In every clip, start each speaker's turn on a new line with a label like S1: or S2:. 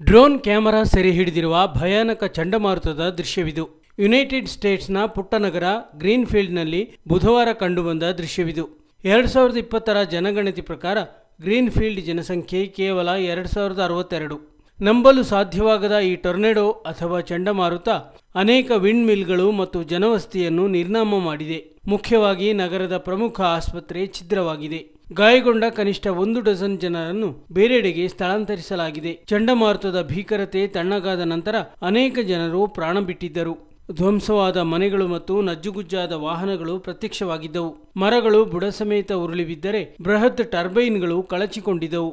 S1: drone camera ಸೆರೆ ಹಿಡಿದಿರುವ ಭಯಾನಕ ಚಂಡಮಾರುತದ ದೃಶ್ಯವಿದು ಯುನೈಟೆಡ್ ಸ್ಟೇಟ್ಸ್ನ ಪುಟ್ಟ ನಗರ ಗ್ರೀನ್ಫೀಲ್ಡ್ನಲ್ಲಿ ಬುಧವಾರ ಕಂಡುಬಂದ ದೃಶ್ಯವಿದು ಎರಡು ಸಾವಿರದ ಇಪ್ಪತ್ತರ ಜನಗಣತಿ ಪ್ರಕಾರ ಗ್ರೀನ್ಫೀಲ್ಡ್ ಜನಸಂಖ್ಯೆ ಕೇವಲ ಎರಡು ಸಾವಿರದ ಅರವತ್ತೆರಡು ನಂಬಲು ಸಾಧ್ಯವಾಗದ ಈ ಟೊರ್ನೆಡೋ ಅಥವಾ ಚಂಡಮಾರುತ ಅನೇಕ ವಿಂಡ್ ಮಿಲ್ಗಳು ಮತ್ತು ಜನವಸತಿಯನ್ನು ನಿರ್ನಾಮ ಮಾಡಿದೆ ಮುಖ್ಯವಾಗಿ ನಗರದ ಪ್ರಮುಖ ಆಸ್ಪತ್ರೆ ಛಿದ್ರವಾಗಿದೆ ಗಾಯಗೊಂಡ ಕನಿಷ್ಠ ಒಂದು ಡಜನ್ ಜನರನ್ನು ಬೇರೆಡೆಗೆ ಸ್ಥಳಾಂತರಿಸಲಾಗಿದೆ ಚಂಡಮಾರುತದ ಭೀಕರತೆ ತಣ್ಣಗಾದ ನಂತರ ಅನೇಕ ಜನರು ಪ್ರಾಣ ಬಿಟ್ಟಿದ್ದರು ಧ್ವಂಸವಾದ ಮನೆಗಳು ಮತ್ತು ನಜ್ಜುಗುಜ್ಜಾದ ವಾಹನಗಳು ಪ್ರತ್ಯಕ್ಷವಾಗಿದ್ದವು ಮರಗಳು ಬುಡ ಸಮೇತ ಉರುಳಿ ಬಿದ್ದರೆ ಬೃಹತ್ ಟರ್ಬೈನ್ಗಳು ಕಳಚಿಕೊಂಡಿದ್ದವು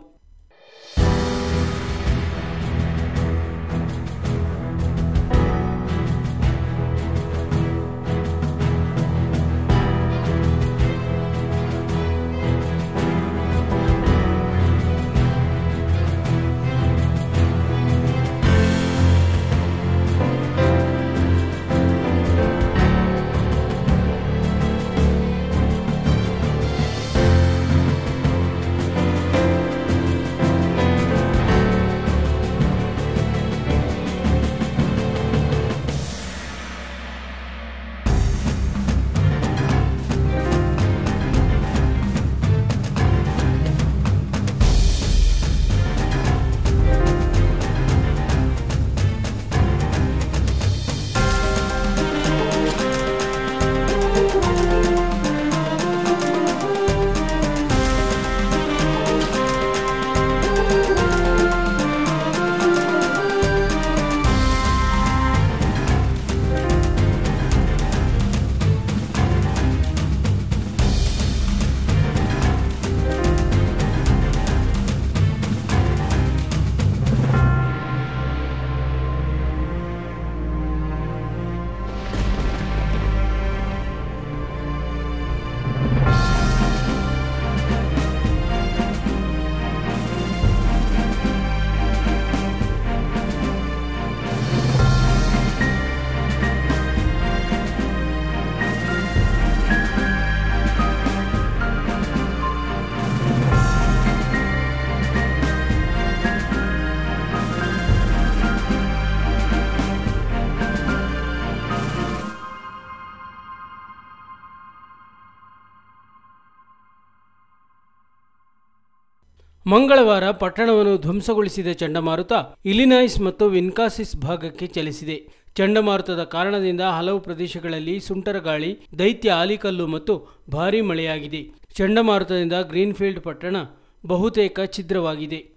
S1: ಮಂಗಳವಾರ ಪಟ್ಟಣವನ್ನು ಧ್ವಂಸಗೊಳಿಸಿದ ಚಂಡಮಾರುತ ಇಲಿನಾಯ್ಸ್ ಮತ್ತು ವಿನ್ಕಾಸಿಸ್ ಭಾಗಕ್ಕೆ ಚಲಿಸಿದೆ ಚಂಡಮಾರುತದ ಕಾರಣದಿಂದ ಹಲವು ಪ್ರದೇಶಗಳಲ್ಲಿ ಸುಂಟರ ಗಾಳಿ ದೈತ್ಯ ಆಲಿಕಲ್ಲು ಮತ್ತು ಭಾರೀ ಮಳೆಯಾಗಿದೆ ಚಂಡಮಾರುತದಿಂದ ಗ್ರೀನ್ಫೀಲ್ಡ್ ಪಟ್ಟಣ ಬಹುತೇಕ ಛಿದ್ರವಾಗಿದೆ